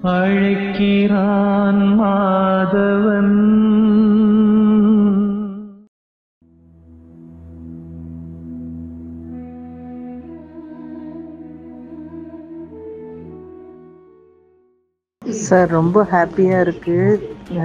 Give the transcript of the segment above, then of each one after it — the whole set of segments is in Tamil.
அழைக்கிறான் மாதவன் சார் ரொம்ப ஹாப்பியாக இருக்குது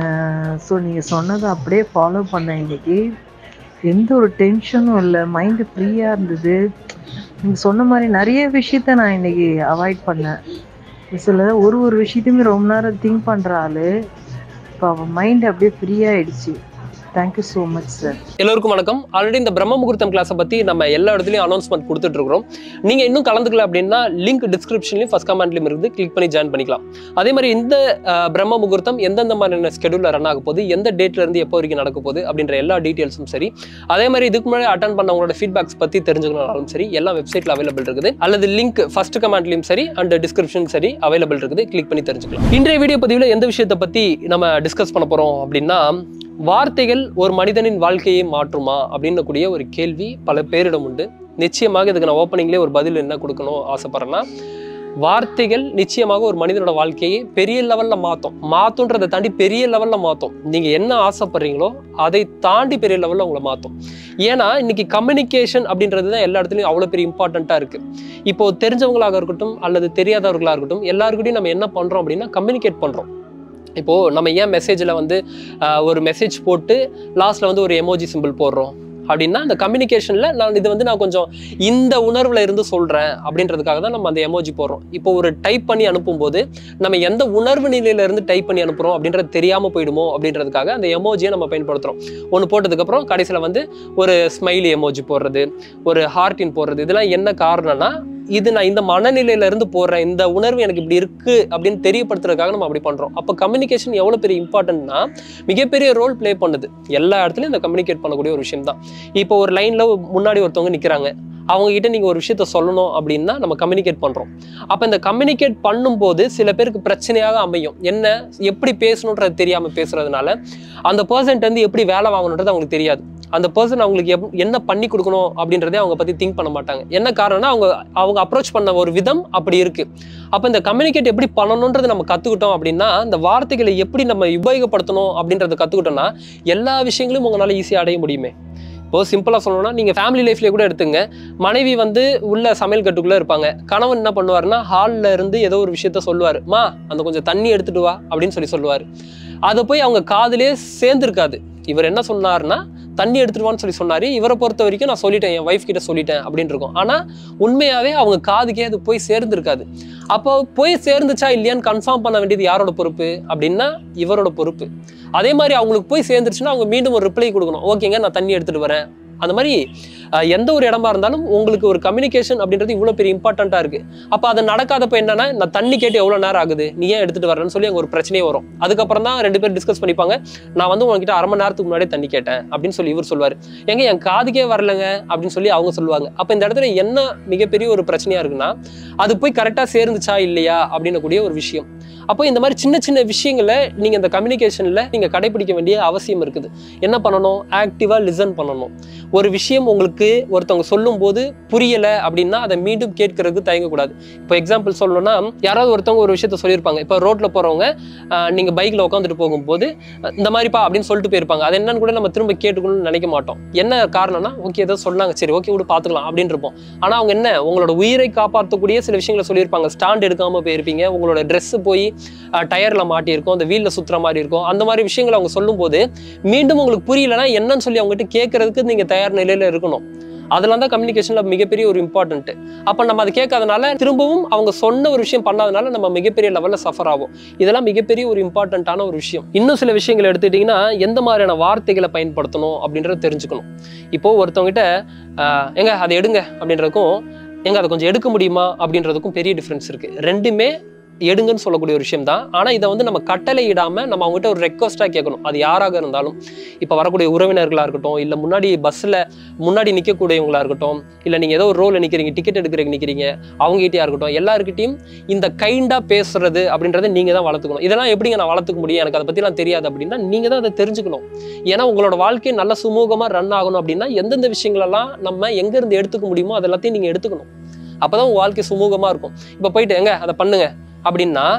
ஸோ நீங்கள் சொன்னதை அப்படியே ஃபாலோ பண்ணேன் இன்னைக்கு எந்த ஒரு டென்ஷனும் இல்லை மைண்டு ஃப்ரீயாக இருந்தது நீங்கள் சொன்ன மாதிரி நிறைய விஷயத்த நான் இன்னைக்கு அவாய்ட் பண்ணேன் சில ஒரு ஒரு விஷயத்தையுமே ரொம்ப நேரம் திங்க் பண்ணுற ஆள் இப்போ அவன் மைண்ட் அப்படியே ஃப்ரீயாகிடுச்சு தேங்க்யூ ஸோ மச் சார் எல்லோருக்கும் வணக்கம் ஆல்ரெடி இந்த பிரம்ம முகூர்த்தம் கிளாஸை பற்றி நம்ம எல்லா இடத்துலையும் அனௌன்ஸ்மெண்ட் கொடுத்துட்டு இருக்கிறோம் நீங்கள் இன்னும் கலந்துக்கல அப்படின்னா லிங்க் டிஸ்கிரிப்ஷன்லையும் ஃபஸ்ட் கமெண்ட்லையும் இருக்குது கிளிக் பண்ணி ஜாயின் பண்ணிக்கலாம் அதே மாதிரி இந்த அஹ், பிரம்ம முகூர்த்தம் எந்தெந்த மாதிரியான ஸ்கெடியூலில் ரன் ஆக போகுது எந்த டேட்ல இருந்து எப்போ வரைக்கும் நடக்க போகுது அப்படின்ற எல்லா டீட்டெயில்ஸும் சரி அதே மாதிரி இதுக்கு முன்னாடி அட்டன் பண்ணவங்களோட ஃபீட்பேக்ஸ் பற்றி தெரிஞ்சுக்கணும்னாலும் சரி எல்லாம் வெப்சைட்டில் அவைலபிள் இருக்குது அல்லது லிங்க் ஃபர்ஸ்ட் கமெண்ட்லையும் சரி அண்ட் டிஸ்கிரிப்ஷன் சரி அவைலபிள் இருக்குது கிளிக் பண்ணி தெரிஞ்சுக்கலாம் இன்றைய வீடியோ பதிவில் எந்த விஷயத்தை பற்றி நம்ம டிஸ்கஸ் பண்ண போகிறோம் அப்படின்னா வார்த்தைகள் ஒரு மனிதனின் வாழ்க்கையை மாற்றுமா அப்படின்னு கூடிய ஒரு கேள்வி பல பேரிடம் உண்டு நிச்சயமாக இதுக்கு நான் ஓப்பனிங்லேயே ஒரு பதில் என்ன கொடுக்கணும் ஆசைப்பட்றேன்னா வார்த்தைகள் நிச்சயமாக ஒரு மனிதனோட வாழ்க்கையை பெரிய லெவலில் மாற்றும் மாற்றுன்றதை தாண்டி பெரிய லெவலில் மாற்றும் நீங்கள் என்ன ஆசைப்படுறீங்களோ அதை தாண்டி பெரிய லெவலில் உங்களை மாற்றும் ஏன்னா இன்னைக்கு கம்யூனிகேஷன் அப்படின்றது தான் எல்லா இடத்துலையும் அவ்வளோ பெரிய இம்பார்ட்டண்ட்டாக இருக்குது இப்போ தெரிஞ்சவங்களாக இருக்கட்டும் அல்லது தெரியாதவர்களாக இருக்கட்டும் எல்லாருக்கிட்டையும் நம்ம என்ன பண்ணுறோம் அப்படின்னா கம்யூனிகேட் பண்ணுறோம் இப்போது நம்ம ஏன் மெசேஜில் வந்து ஆஹ், ஒரு மெசேஜ் போட்டு லாஸ்ட்டில் வந்து ஒரு எமோஜி சிம்பிள் போடுறோம் அப்படின்னா அந்த கம்யூனிகேஷனில் நான் இது வந்து நான் கொஞ்சம் இந்த உணர்வில் இருந்து சொல்கிறேன் அப்படின்றதுக்காக தான் நம்ம அந்த எமோஜி போடுறோம் இப்போ ஒரு டைப் பண்ணி அனுப்பும்போது நம்ம எந்த உணர்வு நிலையில இருந்து டைப் பண்ணி அனுப்புகிறோம் அப்படின்றது தெரியாமல் போயிடுமோ அப்படின்றதுக்காக அந்த எமோஜியை நம்ம பயன்படுத்துகிறோம் ஒன்று போட்டதுக்கப்புறம் கடைசியில் வந்து ஒரு ஸ்மைலி எமோஜி போடுறது ஒரு ஹார்ட்டின் போடுறது இதெல்லாம் என்ன காரணம்னா இது நான் இந்த மனநிலையில இருந்து போடுறேன் இந்த உணர்வு எனக்கு இப்படி இருக்கு அப்படின்னு தெரியப்படுத்துறதுக்காக நம்ம அப்படி பண்றோம் அப்போ கம்யூனிகேஷன் எவ்வளவு பெரிய இம்பார்ட்டன்ட்னா மிகப்பெரிய ரோல் ப்ளே பண்ணுது எல்லா இடத்துலயும் இந்த கம்யூனிகேட் பண்ணக்கூடிய ஒரு விஷயம் தான் இப்போ ஒரு லைன்ல முன்னாடி ஒருத்தவங்க நிக்கிறாங்க அவங்க கிட்ட நீங்க ஒரு விஷயத்த சொல்லணும் அப்படின்னா நம்ம கம்யூனிகேட் பண்றோம் அப்ப இந்த கம்யூனிகேட் பண்ணும்போது சில பேருக்கு பிரச்சனையாக அமையும் என்ன எப்படி பேசணுன்றது தெரியாம பேசுறதுனால அந்த பர்சன்ட் வந்து எப்படி வேலை வாங்கணுன்றது அவங்களுக்கு தெரியாது அந்த பர்சன் அவங்களுக்கு எப்- என்ன பண்ணி கொடுக்கணும் அப்படின்றதே அவங்க பத்தி திங்க் பண்ண மாட்டாங்க என்ன காரணம்னா அவங்க அவங்க அப்ரோச் பண்ண ஒரு விதம் அப்படி இருக்கு அப்ப இந்த கம்யூனிகேட் எப்படி பண்ணணுன்றது நம்ம கத்துக்கிட்டோம் அப்படின்னா இந்த வார்த்தைகளை எப்படி நம்ம உபயோகப்படுத்தணும் அப்படின்றத கத்துக்கிட்டோம்னா எல்லா விஷயங்களும் உங்களால ஈஸியாக அடைய முடியுமே இப்போ சிம்பிளாக சொல்லணும்னா நீங்கள் ஃபேமிலி லைஃப்லேயே கூட எடுத்துங்க மனைவி வந்து உள்ள சமையல் கட்டுக்குள்ளே இருப்பாங்க கணவன் என்ன பண்ணுவாருன்னா ஹாலில் இருந்து ஏதோ ஒரு விஷயத்த சொல்லுவார் மா அந்த கொஞ்சம் தண்ணி எடுத்துட்டு வா அப்படின்னு சொல்லி சொல்லுவார் அதை போய் அவங்க காதுலயே சேர்ந்துருக்காது இவர் என்ன சொன்னார்னா தண்ணி எடுத்துட்டு வான்னு சொல்லி சொன்னாரு இவரை பொறுத்த வரைக்கும் நான் சொல்லிட்டேன் என் ஒய்ஃப் கிட்ட சொல்லிட்டேன் அப்படின்னு இருக்கும் ஆனா உண்மையாவே அவங்க காதுக்கே அது போய் சேர்ந்திருக்காது அப்போ போய் சேர்ந்துச்சா இல்லையான்னு கன்ஃபார்ம் பண்ண வேண்டியது யாரோட பொறுப்பு அப்படின்னா இவரோட பொறுப்பு அதே மாதிரி அவங்களுக்கு போய் சேர்ந்துருச்சுன்னா அவங்க மீண்டும் ஒரு ரிப்ளை கொடுக்கணும் ஓகேங்க நான் தண்ணி எடுத்துட்டு வரேன் அந்த மாதிரி அஹ், எந்த ஒரு இடமா இருந்தாலும் உங்களுக்கு ஒரு கம்யூனிகேஷன் அப்படின்றது இவ்வளோ பெரிய இம்பார்ட்டண்ட்டாக இருக்கு அப்போ அது நடக்காதப்ப என்னன்னா நான் தண்ணி கேட்டு எவ்வளோ நேரம் ஆகுது நீ ஏன் எடுத்துட்டு வரேன்னு சொல்லி அங்கே ஒரு பிரச்சனையே வரும் அதுக்கப்புறம் தான் ரெண்டு பேரும் டிஸ்கஸ் பண்ணிப்பாங்க நான் வந்து உங்ககிட்ட அரை மணி நேரத்துக்கு முன்னாடியே தண்ணி கேட்டேன் அப்படின்னு சொல்லி இவர் சொல்லுவார் எங்க என் காதுக்கே வரலங்க அப்படின்னு சொல்லி அவங்க சொல்லுவாங்க அப்போ இந்த இடத்துல என்ன மிகப்பெரிய ஒரு பிரச்சனையா இருக்குன்னா அது போய் கரெக்டாக சேர்ந்துச்சா இல்லையா அப்படின்னு கூடிய ஒரு விஷயம் அப்போ இந்த மாதிரி சின்ன சின்ன விஷயங்களை நீங்கள் இந்த கம்யூனிகேஷனில் நீங்கள் கடைபிடிக்க வேண்டிய அவசியம் இருக்குது என்ன பண்ணணும் ஆக்டிவாக லிசன் பண்ணணும் ஒரு விஷயம் உங்களுக்கு ஒருத்தவங்க சொல்லும்போது புரியலை அப்படின்னா அதை மீண்டும் கேட்கறதுக்கு தயங்கக்கூடாது இப்போ எக்ஸாம்பிள் சொல்லணும்னா யாராவது ஒருத்தவங்க ஒரு விஷயத்த சொல்லியிருப்பாங்க இப்போ ரோட்டில் போகிறவங்க நீங்கள் பைக்கில் உட்காந்துட்டு போகும்போது அஹ், இந்த மாதிரிப்பா அப்படின்னு சொல்லிட்டு போயிருப்பாங்க அது என்னன்னு கூட நம்ம திரும்ப கேட்டுக்கணும்னு நினைக்க மாட்டோம் என்ன காரணம்னா ஓகே ஏதோ சொன்னாங்க சரி ஓகே விடு பார்த்துக்கலாம் அப்படின்னு இருப்போம் ஆனால் அவங்க என்ன உங்களோட உயிரை காப்பாற்றக்கூடிய சில விஷயங்களை சொல்லியிருப்பாங்க ஸ்டாண்ட் எடுக்காமல் போயிருப்பீங்க உங்களோட ட்ரெஸ்ஸு போய் டயரில் மாட்டியிருக்கும் அந்த வீலில் சுற்றுற மாதிரி இருக்கும் அந்த மாதிரி விஷயங்களை அவங்க சொல்லும்போது மீண்டும் உங்களுக்கு புரியலன்னா என்னன்னு சொல்லி அவங்ககிட்ட கேட்கறதுக்கு நீங்கள் தயார் நிலையில் இருக்கணும் அதெல்லாம் தான் கம்யூனிகேஷனில் மிகப்பெரிய ஒரு இம்பார்ட்டன்ட் அப்போ நம்ம அதை கேட்காதனால திரும்பவும் அவங்க சொன்ன ஒரு விஷயம் பண்ணாதனால நம்ம மிகப்பெரிய லெவலில் சஃபர் ஆகும் இதெல்லாம் மிகப்பெரிய ஒரு இம்பார்ட்டண்ட்டான ஒரு விஷயம் இன்னும் சில விஷயங்கள் எடுத்துக்கிட்டிங்கன்னா எந்த மாதிரியான வார்த்தைகளை பயன்படுத்தணும் அப்படின்றத தெரிஞ்சுக்கணும் இப்போ ஒருத்தவங்ககிட்ட ஆஹ், எங்க அதை எடுங்க அப்படின்றதுக்கும் எங்க அதை கொஞ்சம் எடுக்க முடியுமா அப்படின்றதுக்கும் பெரிய டிஃப்ரென்ஸ் இருக்கு ரெண்டுமே எடுங்கன்னு சொல்லக்கூடிய ஒரு விஷயம் தான் ஆனால் இதை வந்து நம்ம கட்டளை இடாமல் நம்ம அவங்ககிட்ட ஒரு ரெக்வஸ்ட்டாக கேட்கணும் அது யாராக இருந்தாலும் இப்போ வரக்கூடிய உறவினர்களாக இருக்கட்டும் இல்லை முன்னாடி பஸ்ஸில் முன்னாடி நிற்கக்கூடியவங்களா இருக்கட்டும் இல்லை நீங்கள் ஏதோ ஒரு ரோலில் நிற்கிறீங்க டிக்கெட் எடுக்கிறீங்க நிற்கிறீங்க அவங்ககிட்டயா இருக்கட்டும் எல்லாருக்கிட்டையும் இந்த கைண்டாக பேசுறது அப்படின்றத நீங்கள் தான் வளர்த்துக்கணும் இதெல்லாம் எப்படிங்க நான் வளர்த்துக்க முடியும் எனக்கு அதை பற்றிலாம் தெரியாது அப்படின்னா நீங்கள் தான் அதை தெரிஞ்சுக்கணும் ஏன்னா உங்களோட வாழ்க்கை நல்ல சுமூகமாக ரன் ஆகணும் அப்படின்னா எந்தெந்த விஷயங்களெல்லாம் நம்ம எங்கேருந்து எடுத்துக்க முடியுமோ அது எல்லாத்தையும் நீங்கள் எடுத்துக்கணும் அப்போ தான் உங்கள் வாழ்க்கை சுமூகமாக இருக்கும் இப்போ போயிட்டு எங்க அதை பண்ணுங்க அப்படின்னா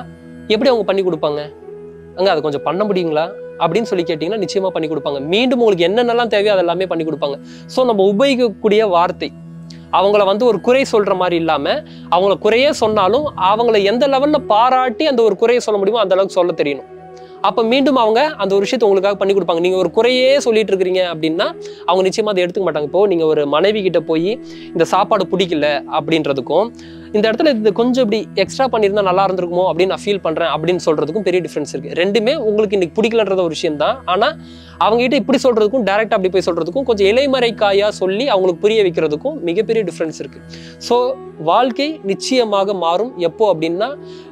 எப்படி அவங்க பண்ணி கொடுப்பாங்க அங்க அதை கொஞ்சம் பண்ண முடியுங்களா அப்படின்னு சொல்லி கேட்டிங்கன்னா நிச்சயமா பண்ணி கொடுப்பாங்க மீண்டும் உங்களுக்கு என்னென்னலாம் தேவையோ அதெல்லாமே பண்ணி கொடுப்பாங்க ஸோ நம்ம உபயோகிக்கக்கூடிய வார்த்தை அவங்கள வந்து ஒரு குறை சொல்ற மாதிரி இல்லாம அவங்கள குறையே சொன்னாலும் அவங்கள எந்த லெவல்ல பாராட்டி அந்த ஒரு குறையை சொல்ல முடியுமோ அந்த அளவுக்கு சொல்ல தெரியணும் அப்ப மீண்டும் அவங்க அந்த ஒரு விஷயத்தை உங்களுக்காக பண்ணி கொடுப்பாங்க நீங்க ஒரு குறையே சொல்லிட்டு இருக்கிறீங்க அப்படின்னா அவங்க நிச்சயமா அதை எடுத்துக்க மாட்டாங்க இப்போ நீங்க ஒரு மனைவி கிட்ட போய் இந்த சாப்பாடு பிடிக்கல அப்படின்றதுக்கும் இந்த இடத்துல இது கொஞ்சம் இப்படி எக்ஸ்ட்ரா பண்ணியிருந்தா நல்லா இருந்திருக்குமோ அப்படின்னு நான் ஃபீல் பண்றேன் அப்படின்னு சொல்றதுக்கும் பெரிய டிஃபரன்ஸ் இருக்கு ரெண்டுமே உங்களுக்கு இன்னைக்கு பிடிக்கலன்றது ஒரு விஷயம் தான் ஆனா அவங்க கிட்ட இப்படி சொல்றதுக்கும் டைரக்டா அப்படி போய் சொல்றதுக்கும் கொஞ்சம் இலைமறை காயா சொல்லி அவங்களுக்கு புரிய வைக்கிறதுக்கும் மிகப்பெரிய டிஃபரன்ஸ் இருக்கு ஸோ வாழ்க்கை நிச்சயமாக மாறும் எப்போ அப்படின்னா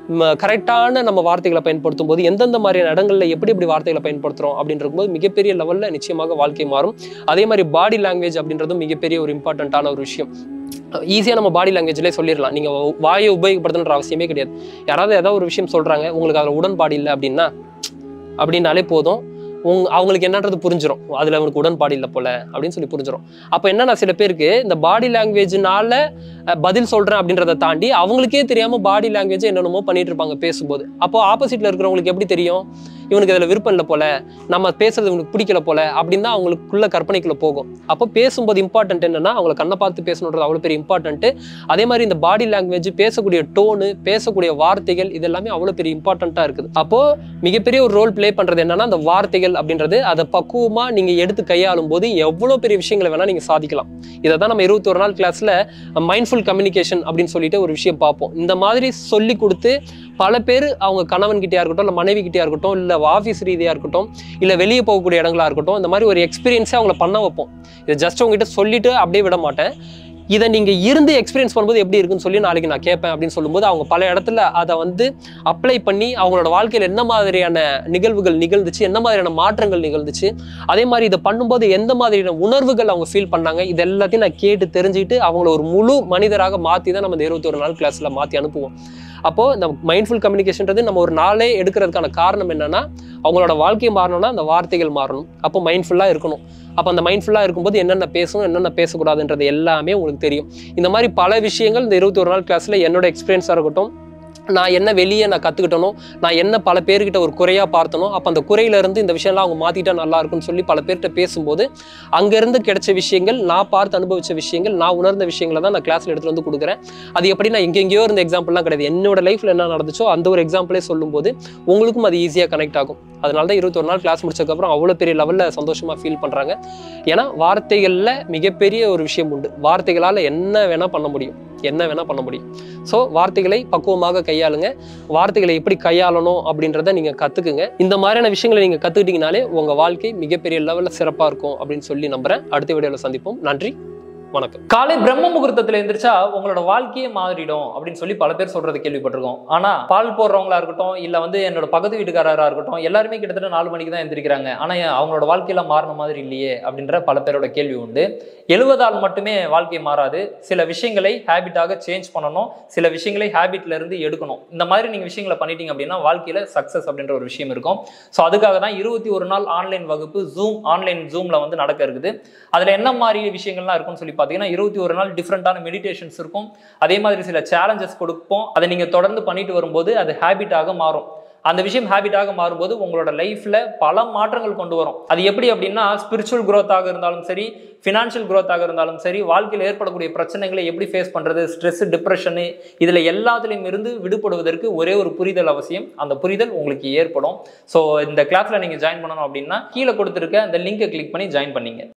கரெக்டான நம்ம வார்த்தைகளை பயன்படுத்தும் போது எந்தெந்த மாதிரியான இடங்கள்ல எப்படி எப்படி வார்த்தைகளை பயன்படுத்துறோம் அப்படின்றது போது மிகப்பெரிய லெவல்ல நிச்சயமாக வாழ்க்கை மாறும் அதே மாதிரி பாடி லாங்குவேஜ் அப்படின்றதும் மிகப்பெரிய ஒரு இம்பார்ட்டண்ட்டான ஒரு விஷயம் ஈஸியாக நம்ம பாடி லாங்குவேஜ்லேயே சொல்லிடலாம் நீங்கள் வாயை உபயோகப்படுத்தணுன்ற அவசியமே கிடையாது யாராவது ஏதாவது ஒரு விஷயம் சொல்கிறாங்க உங்களுக்கு அதில் உடன்பாடு இல்லை அப்படின்னா அப்படின்னாலே போதும் உங் அவங்களுக்கு என்னன்றது புரிஞ்சிடும் அதில் அவனுக்கு உடன்பாடு இல்லை போல அப்படின்னு சொல்லி புரிஞ்சிடும் அப்போ என்னன்னா சில பேருக்கு இந்த பாடி லாங்குவேஜ்னால பதில் சொல்கிறேன் அப்படின்றத தாண்டி அவங்களுக்கே தெரியாமல் பாடி லாங்குவேஜ் என்னென்னமோ பண்ணிட்டு இருப்பாங்க பேசும்போது அப்போ ஆப்போசிட்டில் இருக்கிறவங்களுக்கு எப்படி தெரியும் இவனுக்கு அதில் விருப்பம் இல்லை போல நம்ம பேசுறது இவனுக்கு பிடிக்கல போல அப்படின்னு தான் அவங்களுக்குள்ள கற்பனைக்குள்ள போகும் அப்போ பேசும்போது இம்பார்ட்டன்ட் என்னன்னா அவங்கள கண்ணை பார்த்து பேசணுன்றது அவ்வளோ பெரிய இம்பார்ட்டன்ட் அதே மாதிரி இந்த பாடி லாங்குவேஜ் பேசக்கூடிய டோனு பேசக்கூடிய வார்த்தைகள் இது எல்லாமே அவ்வளோ பெரிய இம்பார்ட்டண்ட்டாக இருக்குது அப்போ மிகப்பெரிய ஒரு ரோல் ப்ளே பண்றது என்னன்னா அந்த வார்த்தைகள் அப்படின்றது அதை பக்குவமா நீங்க எடுத்து கையாளும் போது எவ்வளோ பெரிய விஷயங்களை வேணா நீங்க சாதிக்கலாம் இதை தான் நம்ம இருபத்தொரு நாள் கிளாஸ்ல மைண்ட்ஃபுல் கம்யூனிகேஷன் அப்படின்னு சொல்லிட்டு ஒரு விஷயம் பார்ப்போம் இந்த மாதிரி சொல்லி கொடுத்து பல பேர் அவங்க கணவன் கிட்டயா இருக்கட்டும் இல்லை மனைவி கிட்டயா இருக்கட்டும் இல்லை ஆஃபீஸ் ரீதியாக இருக்கட்டும் இல்லை வெளியே போகக்கூடிய இடங்களா இருக்கட்டும் இந்த மாதிரி ஒரு எக்ஸ்பீரியன்ஸை அவங்கள பண்ண வைப்போம் இதை ஜஸ்ட் உங்ககிட்ட சொல்லிட்டு அப்படியே விட மாட்டேன் இதை நீங்கள் இருந்து எக்ஸ்பீரியன்ஸ் பண்ணும்போது எப்படி இருக்குன்னு சொல்லி நாளைக்கு நான் கேட்பேன் அப்படின்னு சொல்லும்போது அவங்க பல இடத்துல அதை வந்து அப்ளை பண்ணி அவங்களோட வாழ்க்கையில் என்ன மாதிரியான நிகழ்வுகள் நிகழ்ந்துச்சு என்ன மாதிரியான மாற்றங்கள் நிகழ்ந்துச்சு அதே மாதிரி இதை பண்ணும்போது எந்த மாதிரியான உணர்வுகள் அவங்க ஃபீல் பண்ணாங்க இது எல்லாத்தையும் நான் கேட்டு தெரிஞ்சுக்கிட்டு அவங்கள ஒரு முழு மனிதராக மாற்றி தான் நம்ம இந்த இருபத்தி ஒரு நாள் கிளாஸில் மாற்றி அனுப்புவோம் அப்போ இந்த மைண்ட்ஃபுல் கம்யூனிகேஷன்றது நம்ம ஒரு நாளே எடுக்கிறதுக்கான காரணம் என்னன்னா அவங்களோட வாழ்க்கை மாறணும்னா அந்த வார்த்தைகள் மாறணும் அப்போ மைண்ட்ஃபுல்லாக இருக்கணும் அப்போ அந்த மைண்ட்ஃபுல்லாக இருக்கும்போது என்னென்ன பேசணும் என்னென்ன பேசக்கூடாதுன்றது எல்லாமே உங்களுக்கு தெரியும் இந்த மாதிரி பல விஷயங்கள் இந்த இருபத்தி ஒரு நாள் கிளாஸில் என்னோட எக்ஸ்பீரியன்ஸாக இருக்கட்டும் நான் என்ன வெளியே நான் கற்றுக்கிட்டனோ நான் என்ன பல பேர்கிட்ட ஒரு குறையாக பார்த்தனோ அப்போ அந்த குறையிலேருந்து இந்த விஷயம்லாம் அவங்க மாற்றிட்டா நல்லா இருக்கும்னு சொல்லி பல பேர்கிட்ட பேசும்போது அங்கேருந்து கிடைச்ச விஷயங்கள் நான் பார்த்து அனுபவிச்ச விஷயங்கள் நான் உணர்ந்த விஷயங்களை தான் நான் கிளாஸில் எடுத்துகிட்டு வந்து கொடுக்குறேன் அது எப்படி நான் எங்கெங்கேயோ இருந்த எக்ஸாம்பிள்லாம் கிடையாது என்னோட லைஃப்பில் என்ன நடந்துச்சோ அந்த ஒரு எக்ஸாம்பிளே சொல்லும்போது உங்களுக்கும் அது ஈஸியாக கனெக்ட் ஆகும் அதனால தான் இருபத்தொரு நாள் கிளாஸ் முடிச்சதுக்கப்புறம் அவ்வளோ பெரிய லெவலில் சந்தோஷமாக ஃபீல் பண்ணுறாங்க ஏன்னா வார்த்தைகளில் மிகப்பெரிய ஒரு விஷயம் உண்டு வார்த்தைகளால் என்ன வேணால் பண்ண முடியும் என்ன வேணால் பண்ண முடியும் ஸோ வார்த்தைகளை பக்குவமாக கையாளுங்க வார்த்தைகளை எப்படி கையாளணும் அப்படின்றத நீங்கள் கற்றுக்குங்க இந்த மாதிரியான விஷயங்களை நீங்கள் கற்றுக்கிட்டீங்கனாலே உங்கள் வாழ்க்கை மிகப்பெரிய லெவலில் சிறப்பாக இருக்கும் அப்படின்னு சொல்லி நம்புகிறேன் அடுத்த வீடியோவில் சந்திப்போம் நன்றி வணக்கம் காலை பிரம்ம முகூர்த்தத்துல எந்திரிச்சா உங்களோட வாழ்க்கையே மாறிடும் அப்படின்னு சொல்லி பல பேர் சொல்றது கேள்விப்பட்டிருக்கோம் ஆனா பால் போடுறவங்களா இருக்கட்டும் இல்ல வந்து என்னோட பக்கத்து வீட்டுக்காரரா இருக்கட்டும் எல்லாருமே கிட்டத்தட்ட நாலு மணிக்கு தான் எந்திரிக்கிறாங்க ஆனா ஏன் அவங்களோட வாழ்க்கையில மாறின மாதிரி இல்லையே அப்படின்ற பல பேரோட கேள்வி உண்டு எழுவதால் மட்டுமே வாழ்க்கை மாறாது சில விஷயங்களை ஹேபிட்டாக சேஞ்ச் பண்ணணும் சில விஷயங்களை ஹேபிட்ல இருந்து எடுக்கணும் இந்த மாதிரி நீங்க விஷயங்களை பண்ணிட்டீங்க அப்படின்னா வாழ்க்கையில சக்சஸ் அப்படின்ற ஒரு விஷயம் இருக்கும் ஸோ அதுக்காக தான் இருபத்தி ஒரு நாள் ஆன்லைன் வகுப்பு ஜூம் ஆன்லைன் ஜூம்ல வந்து நடக்க இருக்குது அதுல என்ன மாதிரி விஷயங்கள்லாம் இருக்கும்னு சொல்லி பார்த்தீங்கன்னா இருபத்தி ஒரு நாள் டிஃப்ரெண்டான மெடிடேஷன்ஸ் இருக்கும் அதே மாதிரி சில சேலஞ்சஸ் கொடுப்போம் அதை நீங்க தொடர்ந்து பண்ணிட்டு வரும்போது அது ஹேபிட்டாக மாறும் அந்த விஷயம் ஹேபிட்டாக மாறும்போது உங்களோட லைஃப்ல பல மாற்றங்கள் கொண்டு வரும் அது எப்படி அப்படின்னா ஸ்பிரிச்சுவல் growth-ஆக இருந்தாலும் சரி ஃபினான்ஷியல் growth-ஆக இருந்தாலும் சரி வாழ்க்கையில் ஏற்படக்கூடிய பிரச்சனைகளை எப்படி ஃபேஸ் பண்றது ஸ்ட்ரெஸ் டிப்ரெஷனு இதுல எல்லாத்துலேயும் இருந்து விடுபடுவதற்கு ஒரே ஒரு புரிதல் அவசியம் அந்த புரிதல் உங்களுக்கு ஏற்படும் ஸோ இந்த கிளாஸ்ல நீங்க ஜாயின் பண்ணணும் அப்படின்னா கீழே கொடுத்துருக்க அந்த லிங்கை கிளிக் பண்ணி ஜாயின் பண்ணீங்க